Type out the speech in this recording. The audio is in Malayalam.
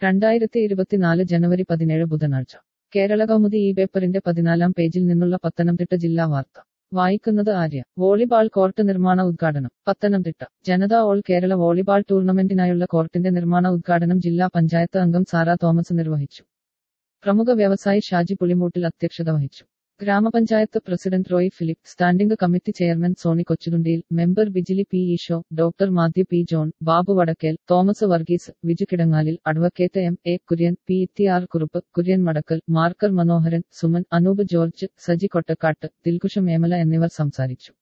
രണ്ടായിരത്തി ഇരുപത്തിനാല് ജനുവരി പതിനേഴ് ബുധനാഴ്ച കേരള കൗമുദി ഈ പേപ്പറിന്റെ പതിനാലാം പേജിൽ നിന്നുള്ള പത്തനംതിട്ട ജില്ലാ വാർത്ത വായിക്കുന്നത് ആര്യ വോളിബാൾ കോർട്ട് നിർമ്മാണ ഉദ്ഘാടനം പത്തനംതിട്ട ജനതാ ഓൾ കേരള വോളിബാൾ ടൂർണമെന്റിനായുള്ള കോർട്ടിന്റെ നിർമ്മാണ ഉദ്ഘാടനം ജില്ലാ പഞ്ചായത്ത് അംഗം സാറ തോമസ് നിർവഹിച്ചു പ്രമുഖ വ്യവസായി ഷാജി പുളിമൂട്ടിൽ അധ്യക്ഷത വഹിച്ചു ഗ്രാമപഞ്ചായത്ത് president Roy Philip standing committee chairman Sony Kochuthundiyil member Bijili P Easo doctor Mathew P John Babu Vadakkel Thomas Varghese Viju Kidangalil advocate M A Kurian P ഇത്തി ആർ കുറുപ്പ് കുര്യൻ മടക്കൽ മാർക്കർ മനോഹരൻ സുമൻ അനൂപ് ജോർജ് സജി കൊട്ടക്കാട്ട് ദിൽകുഷ മേമല എന്നിവർ സംസാരിച്ചു